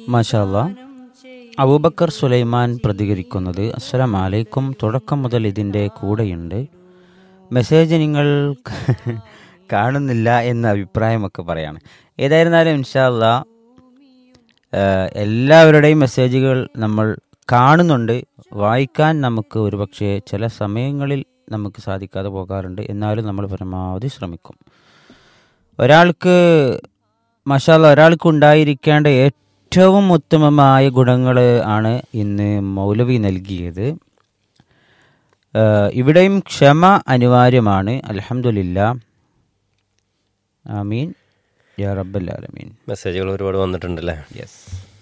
മാഷാല്ല അബൂബക്കർ സുലൈമാൻ പ്രതികരിക്കുന്നത് അസ്സലാം അലൈക്കും തുടക്കം മുതൽ ഇതിൻ്റെ കൂടെയുണ്ട് മെസ്സേജ് നിങ്ങൾ കാണുന്നില്ല എന്ന അഭിപ്രായമൊക്കെ പറയാണ് ഏതായിരുന്നാലും ഇൻഷാല്ല എല്ലാവരുടെയും മെസ്സേജുകൾ നമ്മൾ കാണുന്നുണ്ട് വായിക്കാൻ നമുക്ക് ഒരുപക്ഷെ ചില സമയങ്ങളിൽ നമുക്ക് സാധിക്കാതെ പോകാറുണ്ട് എന്നാലും നമ്മൾ പരമാവധി ശ്രമിക്കും ഒരാൾക്ക് മഷാല ഒരാൾക്ക് ഉണ്ടായിരിക്കേണ്ട ഏറ്റവും ഉത്തമമായ ഗുണങ്ങൾ ആണ് ഇന്ന് മൗലവി നൽകിയത് ഏഹ് ഇവിടെയും ക്ഷമ അനിവാര്യമാണ് അലഹമുല്ല ആമീൻ യാ റബ്ബല്ലാലമീൻ മെസ്സേജുകൾ ഒരുപാട് വന്നിട്ടുണ്ടല്ലേ യെസ്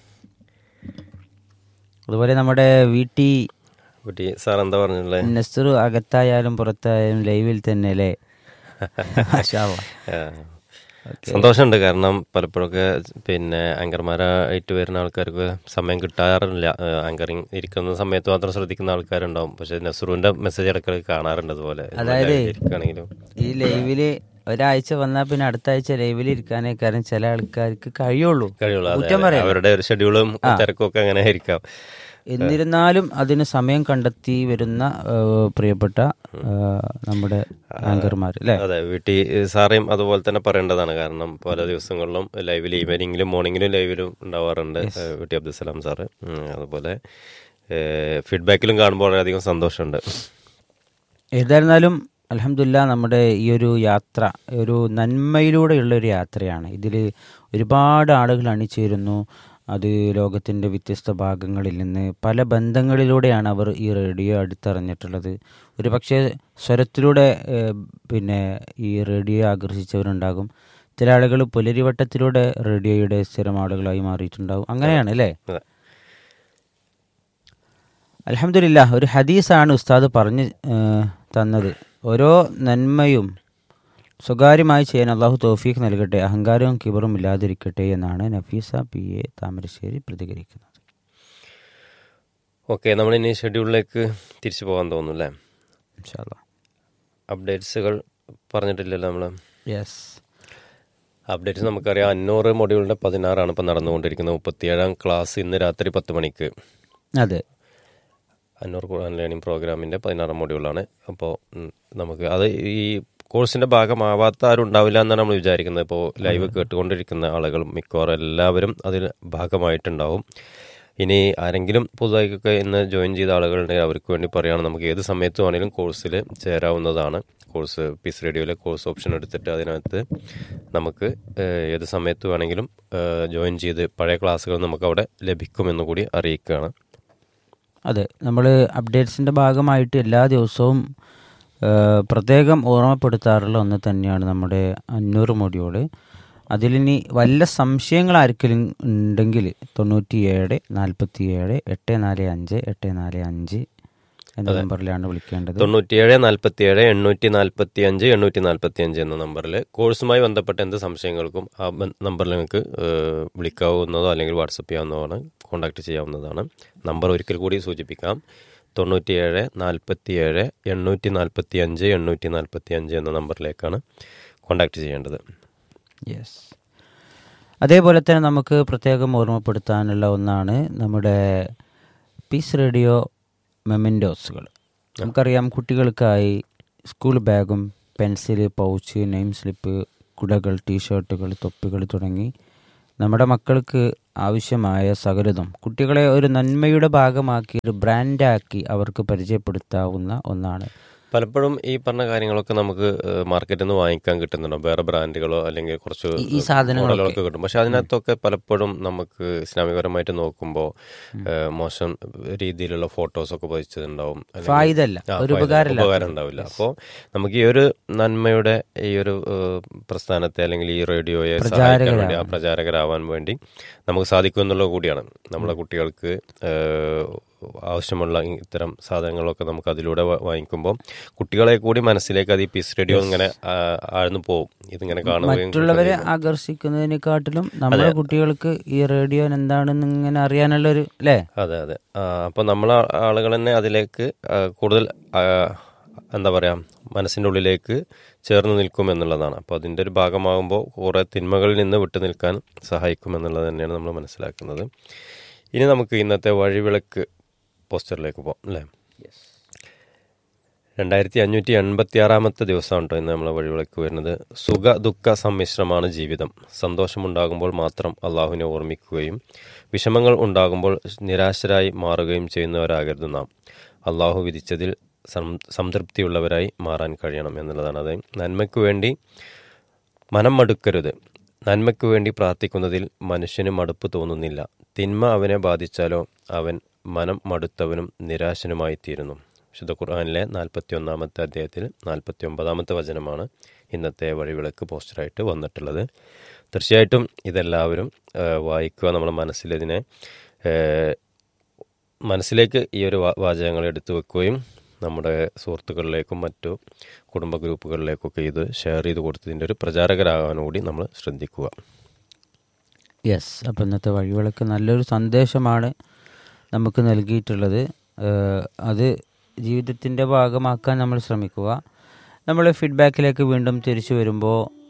അതുപോലെ നമ്മുടെ വീട്ടിൽ കുട്ടി സാർ എന്താ പറഞ്ഞിട്ടുള്ളത് നെസ്റ്ററു അകത്തായാലും പുറത്തായാലും ലൈവിൽ തന്നെ അല്ലേ മാഷാ അല്ലാ. ആ. സന്തോഷമുണ്ട് കാരണം പലപ്പോഴൊക്കെ പിന്നെ ആങ്കർമാരായിട്ട് വരുന്ന ആൾക്കാർക്ക് സമയം കിട്ടാറില്ല ആങ്കറിങ് ഇരിക്കുന്ന സമയത്ത് മാത്രം ശ്രദ്ധിക്കുന്ന ആൾക്കാരുണ്ടാവും പക്ഷെ നസറുവിന്റെ മെസ്സേജ് ഇടയ്ക്കിടയ്ക്ക് കാണാറുണ്ട് അതുപോലെ അതായത് ഇരിക്കുകയാണെങ്കിലും ഈ ലൈവില് ഒരാഴ്ച വന്നാൽ പിന്നെ അടുത്ത ആഴ്ച ലൈവിൽ ഇരിക്കാനേ കാരണം ചില ആൾക്കാർക്ക് കഴിയുള്ളൂ കഴിയുള്ളൂ അതെ, കുറ്റം അതെ. പറയാം അവരുടെ ഒരു ഷെഡ്യൂളും തിരക്കും ഒക്കെ അങ്ങനെ ആയിരിക്കാം എന്നിരുന്നാലും അതിന് സമയം കണ്ടെത്തി വരുന്ന ഏഹ്, പ്രിയപ്പെട്ട ഏഹ്, നമ്മുടെ ആങ്കർമാർ അല്ലേ അതെ വീട്ടിൽ സാറേയും അതുപോലെ തന്നെ പറയേണ്ടതാണ് കാരണം പല ദിവസങ്ങളിലും ലൈവിൽ ഈവനിങ്ങിലും മോർണിംഗിലും ലൈവിലും ഉണ്ടാവാറുണ്ട് ഏഹ് വീട്ടി അബ്ദുസലാം സാറ് ഉം, അതുപോലെ ഫീഡ്ബാക്കിലും കാണുമ്പോൾ വളരെയധികം സന്തോഷമുണ്ട് ഏതായിരുന്നാലും അലഹമില്ല നമ്മുടെ ഈ ഒരു യാത്ര ഒരു നന്മയിലൂടെയുള്ള ഒരു യാത്രയാണ് ഇതിൽ ഒരുപാട് ആളുകൾ അണിചേരുന്നു അത് ലോകത്തിൻ്റെ വ്യത്യസ്ത ഭാഗങ്ങളിൽ നിന്ന് പല ബന്ധങ്ങളിലൂടെയാണ് അവർ ഈ റേഡിയോ അടുത്തറിഞ്ഞിട്ടുള്ളത് ഒരു പക്ഷേ സ്വരത്തിലൂടെ ഏഹ്, പിന്നെ ഈ റേഡിയോ ആകർഷിച്ചവരുണ്ടാകും ചില ആളുകൾ പുലരിവട്ടത്തിലൂടെ റേഡിയോയുടെ സ്ഥിരം ആളുകളായി മാറിയിട്ടുണ്ടാകും അങ്ങനെയാണ് അല്ലേ അതെ. അലഹമില്ല ഒരു ഹദീസാണ് ഉസ്താദ് പറഞ്ഞ് ഏഹ്, തന്നത് ഓരോ നന്മയും സ്വകാര്യമായി ചെയ്യാൻ അള്ളാഹു തോഫീഖ് നൽകട്ടെ അഹങ്കാരവും കിബറും ഇല്ലാതിരിക്കട്ടെ എന്നാണ് നഫീസ പി എ താമരശ്ശേരി പ്രതികരിക്കുന്നത് ഓക്കെ നമ്മൾ ഇനി ഷെഡ്യൂളിലേക്ക് തിരിച്ചു പോകാൻ തോന്നുന്നു അല്ലേ ഇൻഷാല്ലാ അപ്ഡേറ്റ്സുകൾ പറഞ്ഞിട്ടില്ലല്ലോ നമ്മൾ യെസ് അപ്ഡേറ്റ്സ് നമുക്കറിയാം അഞ്ഞൂറ് മൊഡ്യൂളിൻ്റെ പതിനാറാണ് ഇപ്പോൾ നടന്നുകൊണ്ടിരിക്കുന്നത് മുപ്പത്തിയേഴാം ക്ലാസ് ഇന്ന് രാത്രി പത്ത് മണിക്ക് അതെ അന്നൂർ ഖുർആൻ ലേണിംഗ് പ്രോഗ്രാമിൻ്റെ പതിനാറാം മൊഡ്യൂളാണ് അപ്പോൾ ഉം, നമുക്ക് അത് ഈ കോഴ്സിൻ്റെ ഭാഗമാവാത്ത ആരും ഉണ്ടാവില്ല എന്നാണ് നമ്മൾ വിചാരിക്കുന്നത് ഇപ്പോൾ ലൈവ് കേട്ടുകൊണ്ടിരിക്കുന്ന ആളുകൾ മിക്കവാറും എല്ലാവരും അതിൽ ഭാഗമായിട്ടുണ്ടാവും ഇനി ആരെങ്കിലും പുതുതായിട്ടൊക്കെ ഇന്ന് ജോയിൻ ചെയ്ത ആളുകളുണ്ടെങ്കിൽ അവർക്ക് വേണ്ടി പറയുകയാണ് നമുക്ക് ഏത് സമയത്ത് വേണമെങ്കിലും കോഴ്സിൽ ചേരാവുന്നതാണ് കോഴ്സ് പീസ് റേഡിയോയിലെ കോഴ്സ് ഓപ്ഷൻ എടുത്തിട്ട് അതിനകത്ത് നമുക്ക് ഏഹ്, ഏത് സമയത്ത് വേണമെങ്കിലും ഏഹ്, ജോയിൻ ചെയ്ത് പഴയ ക്ലാസ്സുകൾ നമുക്ക് അവിടെ ലഭിക്കുമെന്ന് കൂടി അറിയിക്കുകയാണ് അതെ നമ്മൾ അപ്ഡേറ്റ്സിൻ്റെ ഭാഗമായിട്ട് എല്ലാ ദിവസവും ഏഹ്, പ്രത്യേകം ഓർമ്മപ്പെടുത്താറുള്ള ഒന്ന് തന്നെയാണ് നമ്മുടെ അഞ്ഞൂറ് മൊഡ്യൂള് അതിലിനി വല്ല സംശയങ്ങൾ ആർക്കെങ്കിലും ഉണ്ടെങ്കിൽ തൊണ്ണൂറ്റിയേഴ് നാൽപ്പത്തിയേഴ് എട്ട് നാല് അഞ്ച് എട്ട് നാല് അഞ്ച് എന്ന നമ്പറിലാണ് വിളിക്കേണ്ടത് തൊണ്ണൂറ്റിയേഴ് നാൽപ്പത്തിയേഴ് എണ്ണൂറ്റി നാൽപ്പത്തി അഞ്ച് എണ്ണൂറ്റി നാൽപ്പത്തി അഞ്ച് എന്ന നമ്പറിൽ കോഴ്സുമായി ബന്ധപ്പെട്ട എന്ത് സംശയങ്ങൾക്കും ആ ബ- നമ്പറിൽ നിങ്ങൾക്ക് ഏഹ്, വിളിക്കാവുന്നതോ അല്ലെങ്കിൽ വാട്സപ്പ് ചെയ്യാവുന്നതാണ് കോൺടാക്ട് ചെയ്യാവുന്നതാണ് നമ്പർ ഒരിക്കൽ കൂടി സൂചിപ്പിക്കാം തൊണ്ണൂറ്റിയേഴ് നാൽപ്പത്തിയേഴ് എണ്ണൂറ്റി നാൽപ്പത്തി അഞ്ച് എണ്ണൂറ്റി നാൽപ്പത്തി അഞ്ച് എന്ന നമ്പറിലേക്കാണ് കോൺടാക്ട് ചെയ്യേണ്ടത് യെസ് അതേപോലെ തന്നെ നമുക്ക് പ്രത്യേകം ഓർമ്മപ്പെടുത്താനുള്ള ഒന്നാണ് നമ്മുടെ പീസ് റേഡിയോ മെമൻറ്റോസുകൾ നമുക്കറിയാം കുട്ടികൾക്കായി സ്കൂൾ ബാഗും പെൻസില് പൗച്ച് നെയിം സ്ലിപ്പ് കുടകൾ ടീഷർട്ടുകൾ തൊപ്പികൾ തുടങ്ങി നമ്മുടെ മക്കൾക്ക് ആവശ്യമായ സകലതും കുട്ടികളെ ഒരു നന്മയുടെ ഭാഗമാക്കി ഒരു ബ്രാൻഡാക്കി അവർക്ക് പരിചയപ്പെടുത്താവുന്ന ഒന്നാണ് പലപ്പോഴും ഈ പറഞ്ഞ കാര്യങ്ങളൊക്കെ നമുക്ക് ഏഹ്, മാർക്കറ്റിൽ നിന്ന് വാങ്ങിക്കാൻ കിട്ടുന്നുണ്ടോ വേറെ ബ്രാൻഡുകളോ അല്ലെങ്കിൽ കുറച്ച് ഈ- ഈ സാധനങ്ങളൊക്കെ. മോഡലുകളൊക്കെ കിട്ടും പക്ഷെ അതിനകത്തൊക്കെ പലപ്പോഴും നമുക്ക് ഇസ്ലാമികപരമായിട്ട് നോക്കുമ്പോൾ ഏഹ്, മോശം രീതിയിലുള്ള ഫോട്ടോസ് ഒക്കെ പതിച്ചതുണ്ടാവും അല്ലെങ്കിൽ- ഫായിദല്ല ആ, ഒരു ഫായിദ- ഉപകാരമില്ല ഉപകാരം ഉണ്ടാവില്ല അപ്പോൾ നമുക്ക് ഈ ഒരു നന്മയുടെ ഈ ഒരു ഏഹ്, പ്രസ്ഥാനത്തെ അല്ലെങ്കിൽ ഈ റേഡിയോയെ സഹായിക്കാൻ വേണ്ടി ആ പ്രചാരകരാവാൻ വേണ്ടി നമുക്ക് സാധിക്കും എന്നുള്ളത് കൂടിയാണ് നമ്മളെ കുട്ടികൾക്ക് ഏഹ്, ആവശ്യമുള്ള ഇത്തരം സാധനങ്ങളൊക്കെ നമുക്ക് അതിലൂടെ വാ- വാങ്ങിക്കുമ്പോൾ കുട്ടികളെ കൂടി മനസ്സിലേക്ക് അത് ഈ പീസ് റേഡിയോ ഇങ്ങനെ ആ, ആഴ്ന്നു പോകും ഇതിങ്ങനെ കാണുകയും മറ്റുള്ളവരെ ആകർഷിക്കുന്നതിനെക്കാട്ടിലും നമ്മുടെ കുട്ടികൾക്ക് ഈ റേഡിയോ എന്താണെന്ന് ഇങ്ങനെ അറിയാനുള്ള ഒരു അല്ലേ അതെ അതെ ആ, അപ്പോൾ നമ്മൾ ആളുകൾ തന്നെ അതിലേക്ക് ആ, കൂടുതൽ ആ, എന്താ പറയാ മനസ്സിൻ്റെ ഉള്ളിലേക്ക് ചേർന്ന് നിൽക്കും എന്നുള്ളതാണ് അപ്പോൾ അതിൻ്റെ ഒരു ഭാഗമാകുമ്പോൾ കുറേ തിന്മകളിൽ നിന്ന് വിട്ടു നിൽക്കാൻ സഹായിക്കും എന്നുള്ളത് തന്നെയാണ് നമ്മൾ മനസ്സിലാക്കുന്നത് ഇനി നമുക്ക് ഇന്നത്തെ വഴിവിളക്ക് പോസ്റ്ററിലേക്ക് പോകാം അല്ലേ രണ്ടായിരത്തി അഞ്ഞൂറ്റി എൺപത്തി ആറാമത്തെ ദിവസമാണ് കേട്ടോ ഇന്ന് നമ്മൾ വഴിവിളക്ക് വരുന്നത് സുഖ ദുഃഖ സമ്മിശ്രമാണ് ജീവിതം സന്തോഷമുണ്ടാകുമ്പോൾ മാത്രം അള്ളാഹുവിനെ ഓർമ്മിക്കുകയും വിഷമങ്ങൾ ഉണ്ടാകുമ്പോൾ നിരാശരായി മാറുകയും ചെയ്യുന്നവരാകരുത് നാം അള്ളാഹു വിധിച്ചതിൽ സം- സംതൃപ്തിയുള്ളവരായി മാറാൻ കഴിയണം എന്നുള്ളതാണ് അത് നന്മയ്ക്ക് വേണ്ടി മനം മടുക്കരുത് നന്മയ്ക്ക് വേണ്ടി പ്രാർത്ഥിക്കുന്നതിൽ മനുഷ്യന് മടുപ്പ് തോന്നുന്നില്ല തിന്മ അവനെ ബാധിച്ചാലോ അവൻ മനം മടുത്തവനും നിരാശനുമായി തീരുന്നു വിശുദ്ധ ഖുർആാനിലെ നാൽപ്പത്തി ഒന്നാമത്തെ അധ്യായത്തിൽ നാൽപ്പത്തി ഒമ്പതാമത്തെ വചനമാണ് ഇന്നത്തെ വഴിവിളക്ക് പോസ്റ്ററായിട്ട് വന്നിട്ടുള്ളത് തീർച്ചയായിട്ടും ഇതെല്ലാവരും ആ, വായിക്കുക നമ്മുടെ മനസ്സിലിതിനെ ഏ, മനസ്സിലേക്ക് ഈ ഒരു വാ- വാചകങ്ങൾ എടുത്തു വെക്കുകയും നമ്മുടെ സുഹൃത്തുക്കളിലേക്കും മറ്റു കുടുംബ ഗ്രൂപ്പുകളിലേക്കൊക്കെ ഇത് ഷെയർ ചെയ്ത് കൊടുത്തതിൻ്റെ ഒരു പ്രചാരകരാകാൻ കൂടി നമ്മൾ ശ്രദ്ധിക്കുക യെസ് അപ്പോൾ ഇന്നത്തെ വഴിവിളക്ക് നല്ലൊരു സന്ദേശമാണ് നമുക്ക് നൽകിയിട്ടുള്ളത് ഏഹ് അത് ജീവിതത്തിൻ്റെ ഭാഗമാക്കാൻ നമ്മൾ ശ്രമിക്കുക നമ്മൾ ഫീഡ്ബാക്കിലേക്ക് വീണ്ടും തിരിച്ചു വരുമ്പോൾ